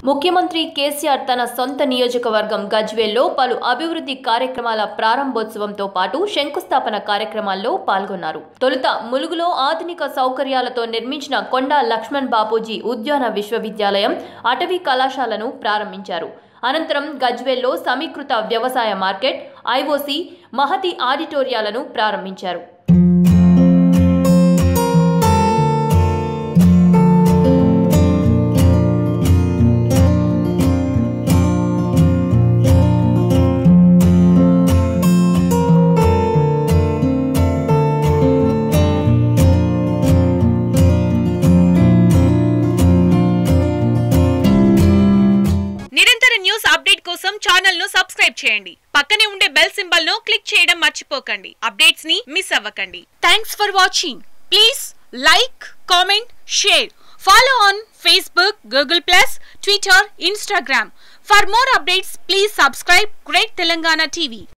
ముఖ్యమంత్రి కేసీఆర్ తన సొంత నియోజకవర్గం గజ్వేల్లో పలు అభివృద్ధి కార్యక్రమాల ప్రారంభోత్సవంతో పాటు శంకుస్థాపన కార్యక్రమాల్లో పాల్గొన్నారు తొలుత ములుగులో ఆధునిక సౌకర్యాలతో నిర్మించిన కొండా లక్ష్మణ్ బాపూజీ ఉద్యాన విశ్వవిద్యాలయం అటవీ కళాశాలను ప్రారంభించారు అనంతరం గజ్వేల్లో సమీకృత వ్యవసాయ మార్కెట్ ఐఓసి మహతి ఆడిటోరియాలను ప్రారంభించారు నిరంతర న్యూస్ అప్డేట్ కోసం ఛానల్ ను సబ్స్క్రైబ్ చేయండి పక్కనే ఉండే బెల్ సింబల్ ను క్లిక్ చేయడం మర్చిపోకండి అప్డేట్స్ ని మిస్ అవ్వకండి thanks for watching please like comment share follow on Facebook Google plus Twitter Instagram for more updates please subscribe great Telangana TV